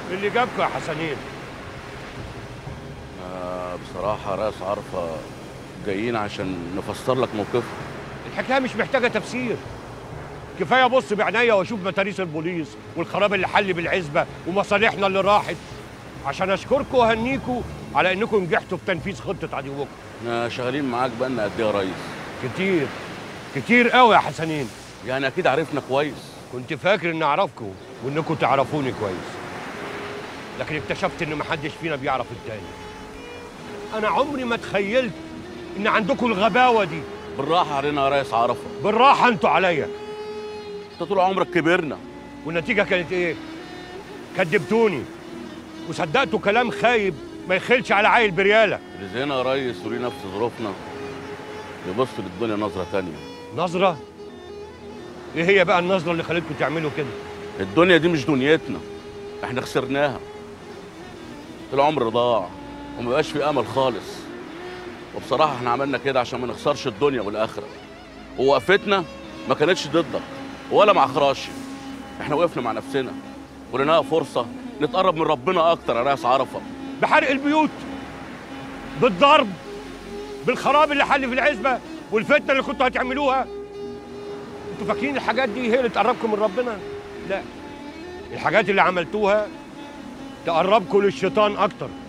اللي جابكوا يا حسنين آه بصراحة رأس عرفة جايين عشان نفسر لك موقفك الحكايه مش محتاجه تفسير كفايه ابص بعينيا واشوف متاريس البوليس والخراب اللي حل بالعزبه ومصالحنا اللي راحت عشان اشكركم واهنيكم على انكم نجحتوا في تنفيذ خطه عدوكم احنا شغالين معاك بقالنا قد ايه يا ريس كتير كتير قوي يا حسنين يعني اكيد عرفنا كويس كنت فاكر اني اعرفكم وانكم تعرفوني كويس لكن اكتشفت ان محدش فينا بيعرف التاني انا عمري ما تخيلت ان عندكم الغباوه دي بالراحة علينا يا ريس عرفة بالراحه انتوا عليا انت طول عمرك كبرنا والنتيجه كانت ايه كدبتوني وصدقتوا كلام خايب ما يخلش على عيل برياله اللي زينا يا ريس وليه نفس ظروفنا يبص للدنيا نظرة تانية نظره ايه هي بقى النظره اللي خلتكم تعملوا كده الدنيا دي مش دنيتنا احنا خسرناها العمر ضاع وما بقاش في امل خالص وبصراحة احنا عملنا كده عشان ما نخسرش الدنيا والاخرة ووقفتنا ما كانتش ضدك ولا مع خراشي احنا وقفنا مع نفسنا ولقيناها فرصة نتقرب من ربنا اكتر يا ناس عرفة بحرق البيوت بالضرب بالخراب اللي حل في العزبه والفتنه اللي كنتوا هتعملوها انتوا فاكرين الحاجات دي هي اللي تقربكم من ربنا لا الحاجات اللي عملتوها تقربكم للشيطان اكتر